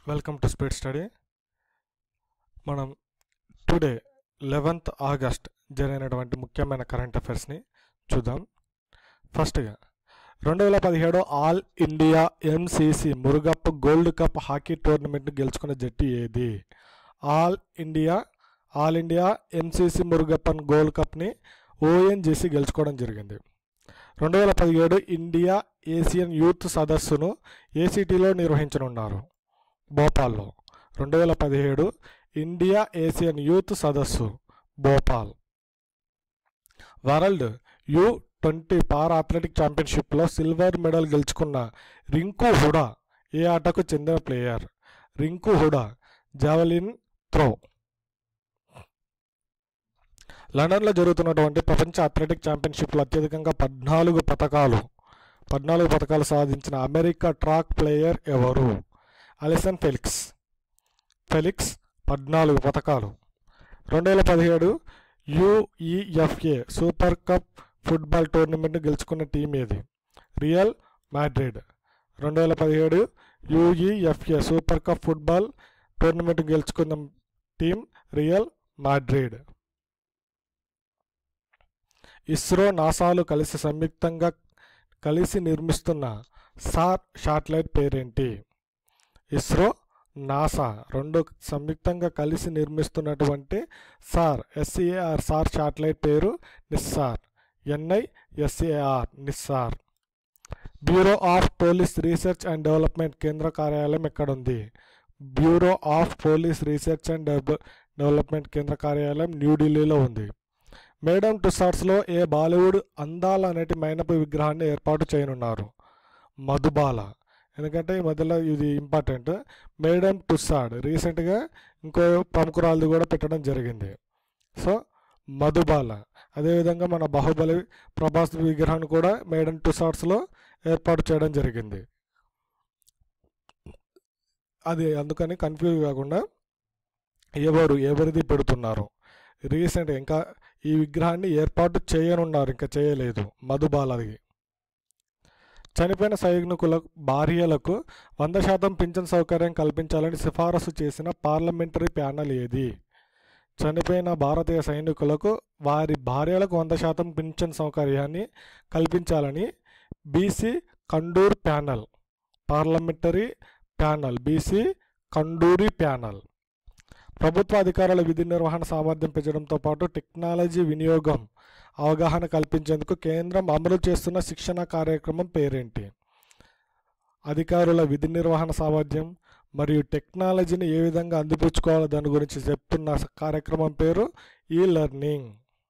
welcome to speed study మనం today eleventh August జరిగినటువంటి ముఖ్యమైన కరెంట్ అఫైర్స్ని చూద్దాం ఫస్ట్గా రెండు వేల పదిహేడు all India MCC Murugappa gold cup hockey టోర్నమెంట్ని గెలుచుకున్న జట్టు ఏది all India all India MCC Murugappan gold కప్ని ఓఎన్జీసీ గెలుచుకోవడం జరిగింది రెండు వేల పదిహేడు ఇండియా ఏసియన్ యూత్ సదస్సును ఏసీటీలో నిర్వహించనున్నారు భోపాల్లో రెండు వేల పదిహేడు ఇండియా ఏసియన్ యూత్ సదస్సు Bhopal world U twenty para athletic ఛాంపియన్షిప్లో సిల్వర్ మెడల్ గెలుచుకున్న రింకు హుడా ఏ ఆటకు చెందిన player Rinku Hooda javelin throw లండన్లో జరుగుతున్నటువంటి ప్రపంచ అథ్లెటిక్ ఛాంపియన్షిప్లో అత్యధికంగా పద్నాలుగు పథకాలు పద్నాలుగు పథకాలు సాధించిన అమెరికా ట్రాక్ ప్లేయర్ ఎవరు అలిసన్ ఫెలిక్స్ ఫెలిక్స్ పద్నాలుగు పథకాలు రెండు వేల పదిహేడు UEFA super cup football tournament గెలుచుకున్న టీం ఏది రియల్ మాడ్రిడ్ రెండు వేల పదిహేడు UEFA super cup football tournament గెలుచుకున్న టీం రియల్ మాడ్రిడ్ ఇస్రో నాసాలు కలిసి సంయుక్తంగా కలిసి నిర్మిస్తున్న సార్ శాటిలైట్ పేరేంటి ఇస్రో నాసా రెండు సంయుక్తంగా కలిసి నిర్మిస్తున్నటువంటి సార్ ఎస్ఈఆర్ సార్ శాటిలైట్ పేరు NISAR NI SAR NISAR bureau of police research and development కేంద్ర కార్యాలయం ఎక్కడుంది bureau of police research and development కేంద్ర కార్యాలయం న్యూఢిల్లీలో ఉంది మేడం టుసార్స్లో ఏ బాలీవుడ్ అందాల నటి మైనపు విగ్రహాన్ని ఏర్పాటు చేయనున్నారు మధుబాల ఎందుకంటే ఈ మధ్యలో ఇది ఇంపార్టెంట్ మేడం టుస్సాడ్ రీసెంట్గా ఇంకో ప్రముఖురాలది కూడా పెట్టడం జరిగింది సో మధుబాల అదేవిధంగా మన బాహుబలి ప్రభాస్ విగ్రహాన్ని కూడా మేడం టుసార్ట్స్లో ఏర్పాటు చేయడం జరిగింది అది అందుకని కన్ఫ్యూజ్ కాకుండా ఎవరు ఎవరిది పెడుతున్నారు రీసెంట్ ఇంకా ఈ విగ్రహాన్ని ఏర్పాటు చేయనున్నారు ఇంకా చేయలేదు మధుబాలది చనిపోయిన సైనికుల భార్యలకు వంద శాతం పింఛన్ సౌకర్యం కల్పించాలని సిఫారసు చేసిన పార్లమెంటరీ ప్యానల్ ఏది చనిపోయిన భారతీయ సైనికులకు వారి భార్యలకు వంద శాతం పింఛన్ సౌకర్యాన్ని కల్పించాలని BC Kandur panel parliamentary panel BC Kanduri panel ప్రభుత్వ అధికారుల విధి నిర్వహణ సామర్థ్యం పెంచడంతో పాటు టెక్నాలజీ వినియోగం అవగాహన కల్పించేందుకు కేంద్రం అమలు చేస్తున్న శిక్షణ కార్యక్రమం పేరేంటి అధికారుల విధి నిర్వహణ సామర్థ్యం మరియు టెక్నాలజీని ఏ విధంగా అందిపుచ్చుకోవాలో దాని గురించి చెప్తున్న కార్యక్రమం పేరు ఈ లెర్నింగ్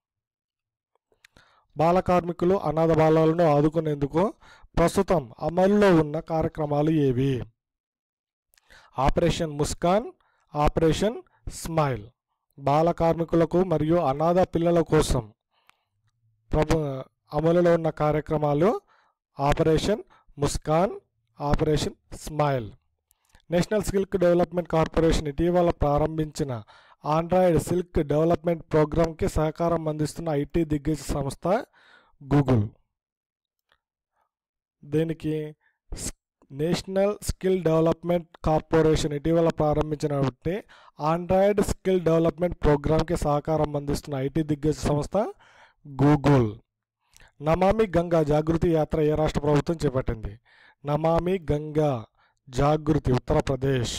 బాల కార్మికులు అనాథ బాలలను ఆదుకునేందుకు ప్రస్తుతం అమల్లో ఉన్న కార్యక్రమాలు ఏవి ఆపరేషన్ ముస్కాన్ ఆపరేషన్ స్మైల్ బాల కార్మికులకు మరియు అనాథ పిల్లల కోసం ప్రభు అమలులో ఉన్న కార్యక్రమాలు operation Muskan operation smile national silk development corporation ఇటీవల ప్రారంభించిన ఆండ్రాయిడ్ సిల్క్ డెవలప్మెంట్ ప్రోగ్రామ్కి సహకారం అందిస్తున్న ఐటీ దిగ్గజ సంస్థ గూగుల్ దీనికి నేషనల్ స్కిల్ డెవలప్మెంట్ కార్పొరేషన్ ఇటీవల ప్రారంభించినటువంటి ఆండ్రాయిడ్ స్కిల్ డెవలప్మెంట్ ప్రోగ్రామ్కి సహకారం అందిస్తున్న ఐటీ దిగ్గజ సంస్థ గూగుల్ నమామి గంగా జాగృతి యాత్ర ఏ రాష్ట్ర ప్రభుత్వం చేపట్టింది Namami Ganga Jagriti Uttar Pradesh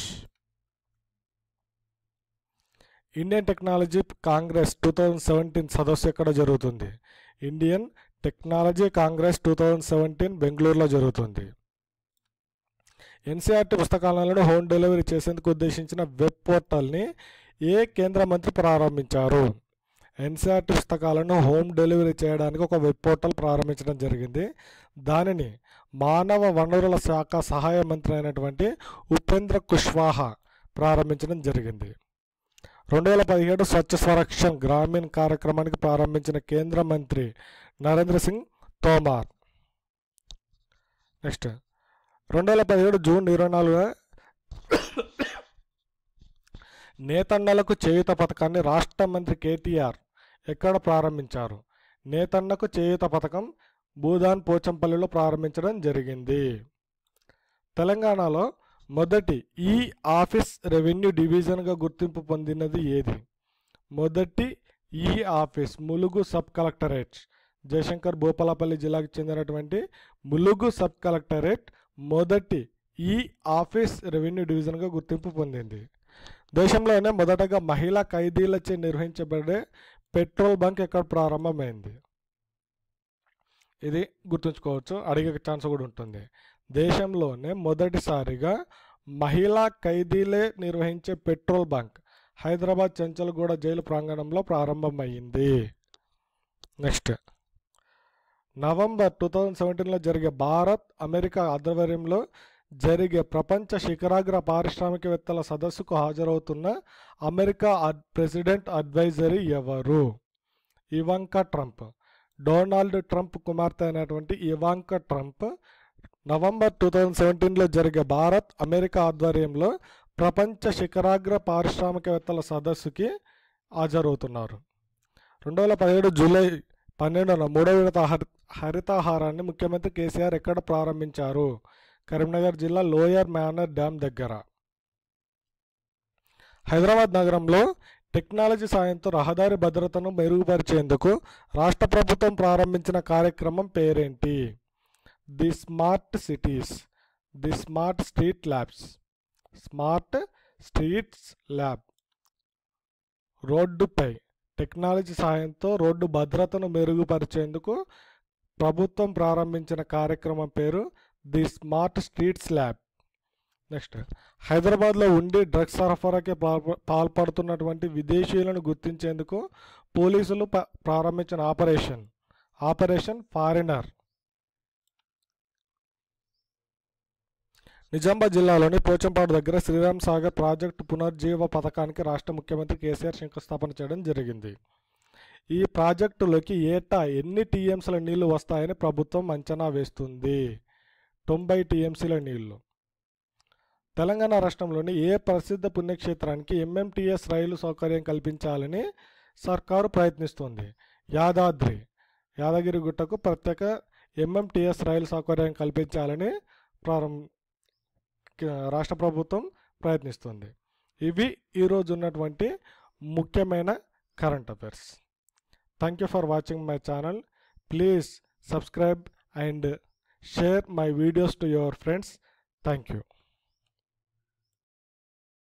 Indian technology congress two thousand seventeen సదస్సు ఎక్కడ జరుగుతుంది Indian technology congress two thousand seventeen బెంగళూరులో జరుగుతుంది ఎన్సీఆర్టీ పుస్తకాలను హోమ్ డెలివరీ చేసేందుకు ఉద్దేశించిన వెబ్ పోర్టల్ని ఏ కేంద్ర మంత్రి ప్రారంభించారు ఎన్సీఆర్టీ పుస్తకాలను హోమ్ డెలివరీ చేయడానికి ఒక వెబ్ పోర్టల్ ప్రారంభించడం జరిగింది దానిని మానవ వనరుల శాఖ సహాయ మంత్రి అయినటువంటి ఉపేంద్ర కుష్వాహా ప్రారంభించడం జరిగింది రెండు వేల పదిహేడు స్వచ్ఛ స్వరక్షణ్ గ్రామీణ్ కార్యక్రమానికి ప్రారంభించిన కేంద్ర మంత్రి నరేంద్ర సింగ్ తోమార్ నెక్స్ట్ రెండు వేల పదిహేడు జూన్ ఇరవై నాలుగున నేతన్నలకు చేయుత పథకాన్ని రాష్ట్ర మంత్రి కేటీఆర్ ఎక్కడ ప్రారంభించారు నేతన్నకు చేయుత పథకం భూదాన్ పోచంపల్లిలో ప్రారంభించడం జరిగింది తెలంగాణలో మొదటి ఈ ఆఫీస్ రెవెన్యూ డివిజన్గా గుర్తింపు పొందినది ఏది మొదటి e office Mulugu sub collectorate Jayashankar Bhupalpally జిల్లాకు చెందినటువంటి ములుగు సబ్ కలెక్టరేట్ మొదటి ఈ ఆఫీస్ రెవెన్యూ డివిజన్గా గుర్తింపు పొందింది దేశంలోనే మొదటగా మహిళా ఖైదీలచే నిర్వహించబడే పెట్రోల్ బంక్ ఎక్కడ ప్రారంభమైంది ఇది గుర్తుంచుకోవచ్చు అడిగే ఛాన్స్ కూడా ఉంటుంది దేశంలోనే మొదటిసారిగా మహిళా ఖైదీలే నిర్వహించే petrol bunk Hyderabad Chanchalguda jail ప్రాంగణంలో ప్రారంభమైంది నెక్స్ట్ నవంబర్ టూ థౌజండ్ సెవెంటీన్లో జరిగే భారత్ అమెరికా ఆధ్వర్యంలో జరిగే ప్రపంచ శిఖరాగ్ర పారిశ్రామికవేత్తల సదస్సుకు హాజరవుతున్న అమెరికా అడ్- ప్రెసిడెంట్ అడ్వైజరీ ఎవరు ఇవాంకా ట్రంప్ డొనాల్డ్ ట్రంప్ కుమార్తె అయినటువంటి Ivanka Trump November two thousand సెవెంటీన్లో జరిగే భారత్ అమెరికా ఆధ్వర్యంలో ప్రపంచ శిఖరాగ్ర పారిశ్రామికవేత్తల సదస్సుకి హాజరవుతున్నారు రెండు వేల పదిహేడు జూలై పన్నెండున మూడో విడత హరి హరితాహారాన్ని ముఖ్యమంత్రి కేసీఆర్ ఎక్కడ ప్రారంభించారు కరీంనగర్ జిల్లా లోయర్ మేనర్ డ్యామ్ దగ్గర హైదరాబాద్ నగరంలో టెక్నాలజీ సాయంతో రహదారి భద్రతను మెరుగుపరిచేందుకు రాష్ట్ర ప్రభుత్వం ప్రారంభించిన కార్యక్రమం పేరేంటి the smart cities the smart street labs smart streets lab రోడ్డుపై టెక్నాలజీ సాయంతో రోడ్డు భద్రతను మెరుగుపరిచేందుకు ప్రభుత్వం ప్రారంభించిన కార్యక్రమం పేరు the smart streets lab next హైదరాబాద్లో ఉండి డ్రగ్స్ సరఫరాకి పాల్ప- పాల్పడుతున్నటువంటి విదేశీయులను గుర్తించేందుకు పోలీసులు ప- ప్రారంభించిన ఆపరేషన్ ఆపరేషన్ ఫారినర్ నిజామాబాద్ జిల్లాలోని పోచంపాడు దగ్గర శ్రీరామ్ సాగర్ ప్రాజెక్టు పునర్జీవ పథకానికి రాష్ట్ర ముఖ్యమంత్రి కేసీఆర్ శంకుస్థాపన చేయడం జరిగింది ఈ ప్రాజెక్టులోకి ఏటా ఎన్ని టీఎంసీల నీళ్లు వస్తాయని ప్రభుత్వం అంచనా వేస్తుంది తొంభై టీఎంసీల నీళ్లు తెలంగాణ రాష్ట్రంలోని ఏ ప్రసిద్ధ పుణ్యక్షేత్రానికి ఎంఎంటీఎస్ రైలు సౌకర్యం కల్పించాలని సర్కారు ప్రయత్నిస్తుంది యాదాద్రి యాదగిరి గుట్టకు ప్రత్యేక ఎంఎంటీఎస్ రైలు సౌకర్యం కల్పించాలని ప్రారంభ రాష్ట్ర ప్రభుత్వం ప్రయత్నిస్తుంది ఇవి ఈరోజు ఉన్నటువంటి ముఖ్యమైన current affairs thank you for watching my channel please subscribe and share my videos to your friends thank you